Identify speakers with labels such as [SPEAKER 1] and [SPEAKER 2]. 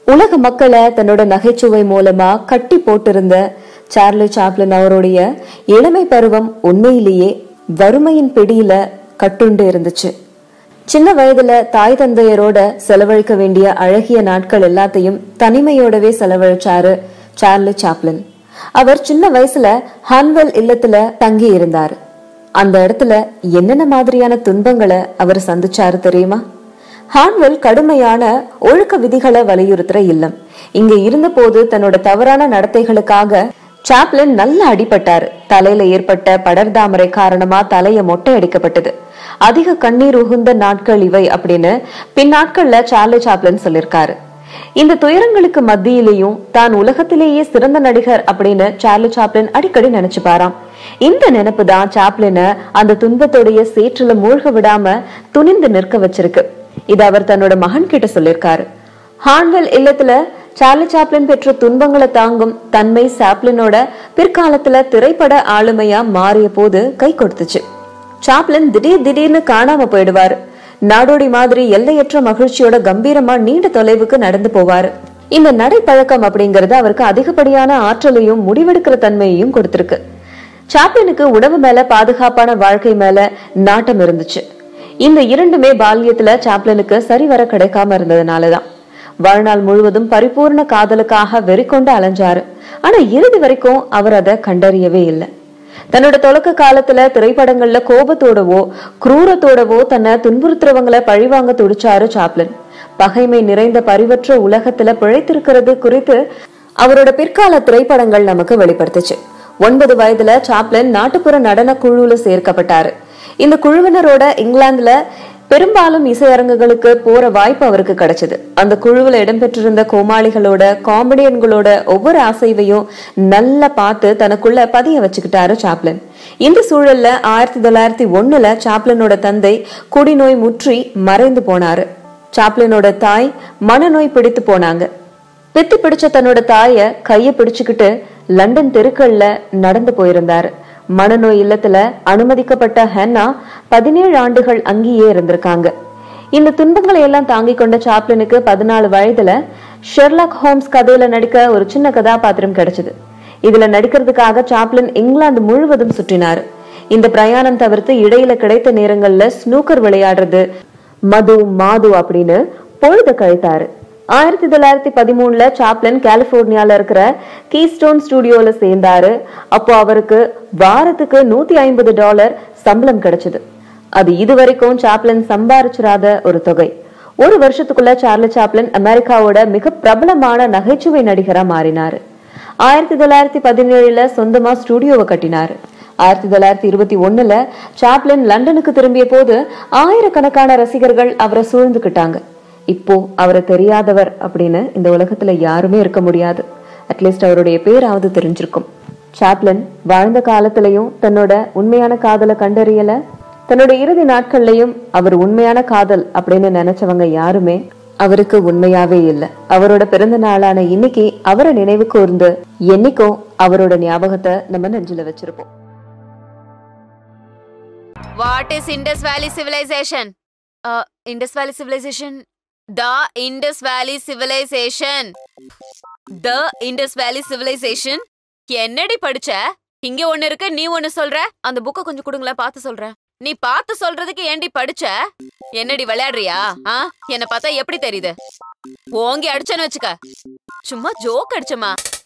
[SPEAKER 1] உலக மக்களை தன்னோட நகைச்சுவை மூலமா கட்டி போட்டிருந்த சார்லி சாப்ளின் அவருடைய இளமை பருவம் உண்மையிலேயே வறுமையின் பிடியில கட்டுண்டு இருந்துச்சு சின்ன வயதுல தாய் தந்தையரோட செலவழிக்க வேண்டிய அழகிய நாட்கள் எல்லாத்தையும் தனிமையோடவே செலவழிச்சாரு சார்லி சாப்ளின் அவர் சின்ன வயசுல ஹான்வெல் இல்லத்துல தங்கி இருந்தாரு அந்த இடத்துல என்னென்ன மாதிரியான துன்பங்களை அவர் சந்திச்சாரு தெரியுமா ஹான்வெல் கடுமையான ஒழுக்க விதிகளை வலியுறுத்துற இல்லம் இங்க இருந்தபோது தன்னோட தவறான நடத்தைகளுக்காக சாப்ளின் நல்ல அடிபட்டாரு தலையில ஏற்பட்ட படர்தாமரை காரணமா தலைய மொட்டை அடிக்கப்பட்டது அதிக கண்ணீர் உகுந்த நாட்கள் இவை அப்படின்னு பின்னாட்கள்ல சார்லி சாப்ளின் சொல்லியிருக்காரு இந்த துயரங்களுக்கு மத்தியிலேயும் தான் உலகத்திலேயே சிறந்த நடிகர் அப்படின்னு சார்லி சாப்ளின் அடிக்கடி நினைச்சு பாராம் இந்த நினைப்பு தான் சாப்ளின அந்த துன்பத்துடைய சேற்றுல மூழ்க விடாம துணிந்து நிற்க வச்சிருக்கு இது அவர் தன்னோட மகன் கிட்ட சொல்லியிருக்காரு ஹான்வெல் இல்லத்துல சார்லி சாப்ளின் பெற்ற துன்பங்களை தாங்கும் தன்மை சாப்ளினோட பிற்காலத்துல திரைப்பட ஆளுமையா மாறிய போது கை கொடுத்துச்சு சாப்ளின் திடீர் திடீர்னு காணாம போயிடுவாரு நாடோடி மாதிரி எல்லையற்ற மகிழ்ச்சியோட கம்பீரமா நீண்ட தொலைவுக்கு நடந்து போவாரு இந்த நடைப்பழக்கம் அப்படிங்கறது அவருக்கு அதிகப்படியான ஆற்றலையும் முடிவெடுக்கிற தன்மையையும் கொடுத்திருக்கு சாப்ளினுக்கு உணவு மேல பாதுகாப்பான வாழ்க்கை மேல நாட்டம் இருந்துச்சு இந்த இரண்டுமே பால்யத்துல சாப்ளினுக்கு சரிவர கிடைக்காம இருந்ததுனாலதான் வாழ்நாள் முழுவதும் பரிபூர்ண காதலுக்காக வெறிக்கொண்டு அலைஞ்சாரு ஆனா இறுதி வரைக்கும் அவர் அதை கண்டறியவே இல்லை தன்னோட தொடக்க காலத்துல திரைப்படங்கள்ல கோபத்தோடவோ குரூரத்தோடவோ தன்னை துன்புறுத்துறவங்களை பழிவாங்க துடிச்சாரு சாப்ளின் பகைமை நிறைந்த பரிவற்ற உலகத்துல பிழைத்திருக்கிறது குறித்து அவரோட பிற்கால திரைப்படங்கள் நமக்கு வெளிப்படுத்துச்சு ஒன்பது வயதுல சாப்ளின் நாட்டுப்புற நடன குழுவுல சேர்க்கப்பட்டாரு இந்த குழுவினரோட இங்கிலாந்துல பெரும்பாலும் இசையரங்குகளுக்கு போற வாய்ப்பு அவருக்கு கிடைச்சது அந்த குழுவுல இடம்பெற்றிருந்த கோமாளிகளோட காமெடியன்களோட ஒவ்வொரு அசைவையும் நல்லா பார்த்து தனக்குள்ள பதிய வச்சுக்கிட்டாரு சாப்ளின் இந்த சூழல்ல ஆயிரத்தி தொள்ளாயிரத்தி ஒண்ணுல சாப்ளினோட தந்தை குடிநோய் முற்றி மறைந்து போனாரு சாப்ளினோட தாய் மனநோய் பிடித்து போனாங்க பித்து பிடிச்ச தன்னோட தாய கைய பிடிச்சுக்கிட்டு லண்டன் தெருக்கள்ல நடந்து போயிருந்தாரு மனநோய் இல்லத்துல அனுமதிக்கப்பட்ட ஹென்னா பதினேழு ஆண்டுகள் அங்கேயே இருந்திருக்காங்க இந்த துன்பங்களை எல்லாம் தாங்கிக் கொண்ட சாப்ளினுக்கு பதினாலு வயதுல ஷெர்லாக் ஹோம்ஸ் கதையில நடிக்க ஒரு சின்ன கதாபாத்திரம் கிடைச்சது இதுல நடிக்கிறதுக்காக சாப்ளின் இங்கிலாந்து முழுவதும் சுற்றினாரு இந்த பிரயாணம் தவிர்த்து இடையில கிடைத்த நேரங்கள்ல ஸ்னூக்கர் விளையாடுறது மது மாது அப்படின்னு பொழுத கழித்தாரு ஆயிரத்தி தொள்ளாயிரத்தி பதிமூணுல சாப்ளின் கலிபோர்னியால இருக்கிற கீஸ்டோன் ஸ்டுடியோல சேர்ந்தாரு அப்போ அவருக்கு வாரத்துக்கு நூத்தி ஐம்பது டாலர் சம்பளம் கிடைச்சது அது இதுவரைக்கும் சாப்ளின் சம்பாரிச்சிராத ஒரு தொகை ஒரு வருஷத்துக்குள்ள சார்லி சாப்ளின் அமெரிக்காவோட மிக பிரபலமான நகைச்சுவை நடிகரா மாறினாரு ஆயிரத்தி தொள்ளாயிரத்தி பதினேழுல சொந்தமா ஸ்டுடியோவை கட்டினாரு ஆயிரத்தி தொள்ளாயிரத்தி இருபத்தி ஒண்ணுல சாப்ளின் லண்டனுக்கு திரும்பிய போது ஆயிரக்கணக்கான ரசிகர்கள் அவரை சூழ்ந்துகிட்டாங்க இப்போ அவரை தெரியாதவர் அப்படின்னு இந்த உலகத்துல யாருமே இருக்க முடியாது அட்லீஸ்ட் அவருடைய பேராவது தெரிஞ்சிருக்கும் சாப்ளின் வாழ்ந்த காலத்திலையும் தன்னோட உண்மையான காதலை கண்டறியல தன்னோட இறுதி நாட்கள்லயும் அவர் உண்மையான காதல் அப்படின்னு நினைச்சவங்க யாருமே அவருக்கு உண்மையாவே இல்ல அவரோட பிறந்த நாளான இன்னைக்கு அவரை நினைவு கூர்ந்து என்னைக்கும் அவரோட ஞாபகத்தை நம்ம நெஞ்சில வச்சிருப்போம்
[SPEAKER 2] What is Indus Valley Civilization? Uh, Indus Valley Civilization. The Indus Valley Civilization. The Indus Valley Civilization. என்னடி படிச்ச இங்க ஒண்ணு இருக்கு நீ ஒண்ணு சொல்ற அந்த புக்க கொஞ்சம் கொடுங்களேன் பார்த்து சொல்றேன் நீ பார்த்து சொல்றதுக்கு ஏண்டி படிச்ச என்னடி விளையாடுறியா ஆ என்ன பார்த்தா எப்படி தெரியுது ஓங்கி அடிச்சேன்னு வச்சுக்க சும்மா ஜோக் அடிச்சமா